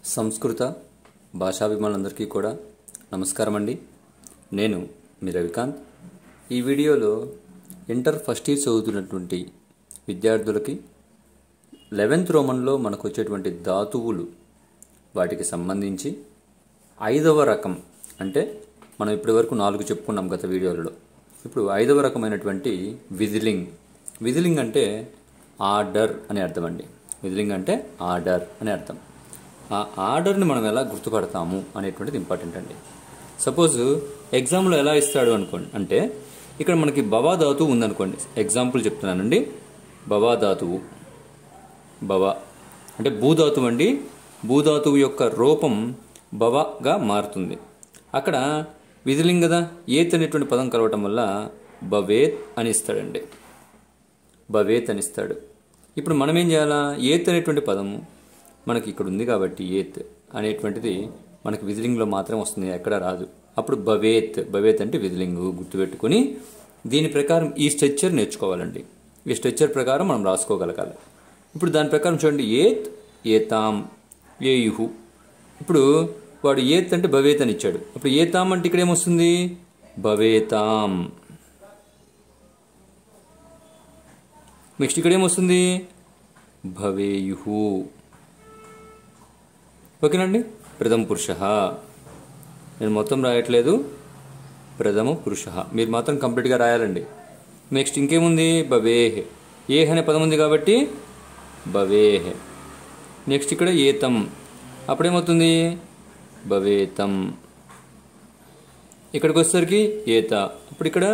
సంస్కృత భాషాభిమానులందరికీ కూడా నమస్కారం అండి నేను మీ రవికాంత్ ఈ వీడియోలో ఇంటర్ ఫస్ట్ ఇయర్ చదువుతున్నటువంటి విద్యార్థులకి లెవెన్త్ రోమన్లో మనకు వచ్చేటువంటి ధాతువులు వాటికి సంబంధించి ఐదవ రకం అంటే మనం ఇప్పటివరకు నాలుగు చెప్పుకున్నాం గత వీడియోలలో ఇప్పుడు ఐదవ రకమైనటువంటి విజిలింగ్ విజిలింగ్ అంటే ఆర్డర్ అని అర్థం అండి విజిలింగ్ అంటే ఆర్డర్ అని అర్థం ఆ ఆర్డర్ని మనం ఎలా గుర్తుపడతాము అనేటువంటిది ఇంపార్టెంట్ అండి సపోజ్ ఎగ్జామ్లో ఎలా ఇస్తాడు అనుకోండి అంటే ఇక్కడ మనకి బవా ధాతువు ఉందనుకోండి ఎగ్జాంపుల్ చెప్తున్నానండి బవా ధాతువు భవ అంటే భూధాతువు అండి భూధాతువు యొక్క రూపం భవగా మారుతుంది అక్కడ విజిలింగ్ కదా ఏత్ అనేటువంటి పదం కలవటం వల్ల భవేత్ అని ఇస్తాడండి భవేత్ అని ఇస్తాడు ఇప్పుడు మనం ఏం చేయాలా ఏత్ అనేటువంటి పదము మనకి ఇక్కడ ఉంది కాబట్టి ఏత్ అనేటువంటిది మనకి విజిలింగ్లో మాత్రం వస్తుంది ఎక్కడ రాదు అప్పుడు భవేత్ భవేత్ అంటే విజిలింగ్ గుర్తుపెట్టుకుని దీని ప్రకారం ఈ స్ట్రక్చర్ నేర్చుకోవాలండి ఈ స్ట్రక్చర్ ప్రకారం మనం రాసుకోగలగాలి ఇప్పుడు దాని ప్రకారం చూడండి ఏత్ ఏతాం ఏయుహు ఇప్పుడు వాడు ఏత్ అంటే భవేత్ అని ఇచ్చాడు ఇప్పుడు ఏతాం అంటే ఇక్కడ ఏమొస్తుంది భవేతాం నెక్స్ట్ ఇక్కడ ఏమొస్తుంది భవేయు ఓకేనండి ప్రథమ పురుష నేను మొత్తం రాయట్లేదు ప్రథమ పురుష మీరు మాత్రం కంప్లీట్గా రాయాలండి నెక్స్ట్ ఇంకేముంది భవేహ్ ఏహ్ అనే పదం ఉంది కాబట్టి భవేహ్ నెక్స్ట్ ఇక్కడ ఏతం అప్పుడేమవుతుంది భవేతం ఇక్కడికి వచ్చేసరికి ఏత అప్పుడు ఇక్కడ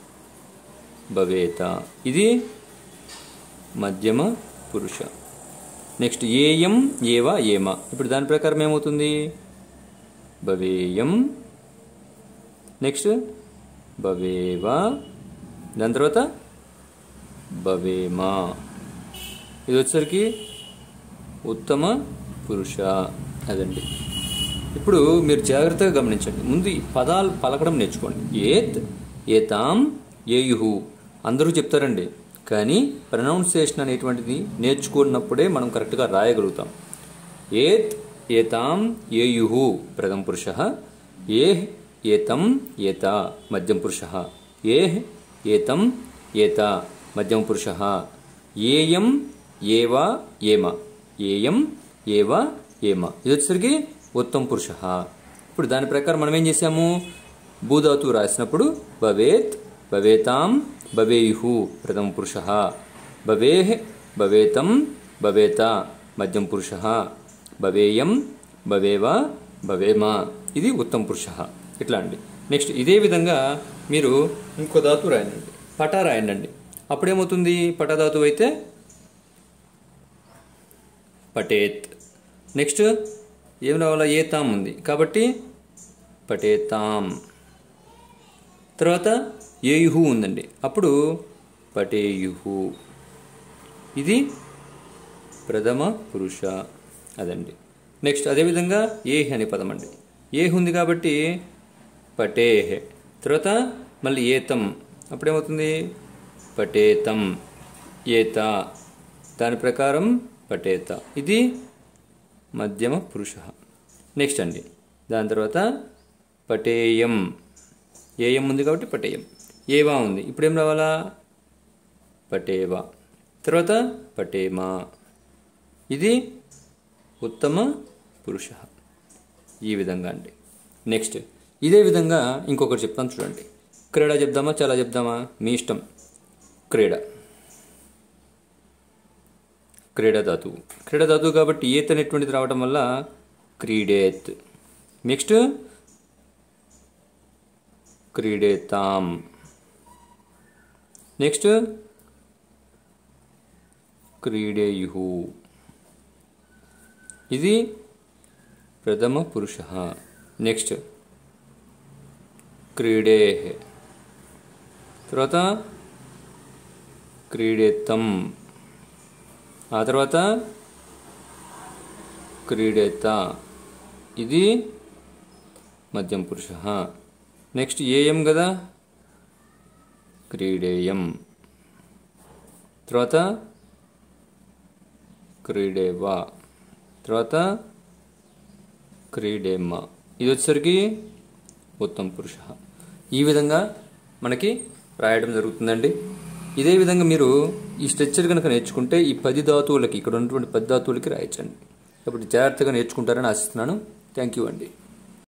భవేత ఇది మధ్యమ పురుష నెక్స్ట్ ఏయం ఏవా ఏమ ఇప్పుడు దాని ప్రకారం ఏమవుతుంది భవేయం నెక్స్ట్ భవేవా దాని తర్వాత భవేమా ఇది వచ్చేసరికి ఉత్తమ పురుష అదండి ఇప్పుడు మీరు జాగ్రత్తగా గమనించండి ముందు ఈ పదాలు పలకడం నేర్చుకోండి ఏత్ ఏతాం ఏయుహు అందరూ చెప్తారండి కానీ ప్రొనౌన్సియేషన్ అనేటువంటిది నేర్చుకున్నప్పుడే మనం కరెక్ట్గా రాయగలుగుతాం ఏత్ ఏతాం ఏయుహు ప్రథమ పురుష ఏహ్ ఏతం ఏత మధ్యం పురుష ఏహ్ ఏతం ఏత మధ్యం పురుష ఏయం ఏవా ఏమ ఏయం ఏవా ఏమ ఇది వచ్చేసరికి ఉత్తమ పురుష ఇప్పుడు దాని ప్రకారం మనం ఏం చేసాము భూధాతు రాసినప్పుడు భవేత్ భవేతాం భవేయు ప్రథమ పురుష భవేహ్ భవేతం భవేత మధ్యం పురుష భవేయం భవేవా భవేమ ఇది ఉత్తమ పురుష ఇట్లా అండి నెక్స్ట్ ఇదే విధంగా మీరు ఇంకో ధాతు రాయండి పటా రాయండి అప్పుడేమవుతుంది పటధాతు అయితే పటేత్ నెక్స్ట్ ఏం రావాలా ఏతాం ఉంది కాబట్టి పటేతాం తర్వాత ఏయుహు ఉందండి అప్పుడు పటేయుహు ఇది ప్రథమ పురుష అదండి నెక్స్ట్ అదేవిధంగా ఏహ్ అనే పదం అండి ఏహ్ ఉంది కాబట్టి పటేహ్ తర్వాత మళ్ళీ ఏతం అప్పుడేమవుతుంది పటేతం ఏత దాని ప్రకారం పటేత ఇది మధ్యమ పురుష నెక్స్ట్ అండి దాని తర్వాత పటేయం ఏయం ఉంది కాబట్టి పటేయం ఏవా ఉంది ఇప్పుడు ఏం రావాలా పటేవా తర్వాత పటేమా ఇది ఉత్తమ పురుష ఈ విధంగా అండి నెక్స్ట్ ఇదే విధంగా ఇంకొకటి చెప్తాను చూడండి క్రీడ చెప్దామా చాలా చెప్దామా మీ ఇష్టం క్రీడ క్రీడాధాతువు క్రీడాధాతువు కాబట్టి ఏత్ అనేటువంటిది రావడం వల్ల క్రీడేత్ నెక్స్ట్ క్రీడేతాం నెక్స్ట్ క్రీడేయు ఇది ప్రథమ పురుష నెక్స్ట్ క్రీడే తర్వాత క్రీడేతం ఆ తర్వాత క్రీడేత ఇది మధ్యం పురుష నెక్స్ట్ ఏయం కదా క్రీడేయం తర్వాత క్రీడేవా తర్వాత క్రీడేమ్మ ఇది వచ్చేసరికి ఉత్తమ పురుష ఈ విధంగా మనకి రాయడం జరుగుతుందండి ఇదే విధంగా మీరు ఈ స్ట్రక్చర్ కనుక నేర్చుకుంటే ఈ పది ధాతువులకి ఇక్కడ ఉన్నటువంటి పది ధాతువులకి రాయొచ్చండి కాబట్టి జాగ్రత్తగా నేర్చుకుంటారని ఆశిస్తున్నాను థ్యాంక్ యూ అండి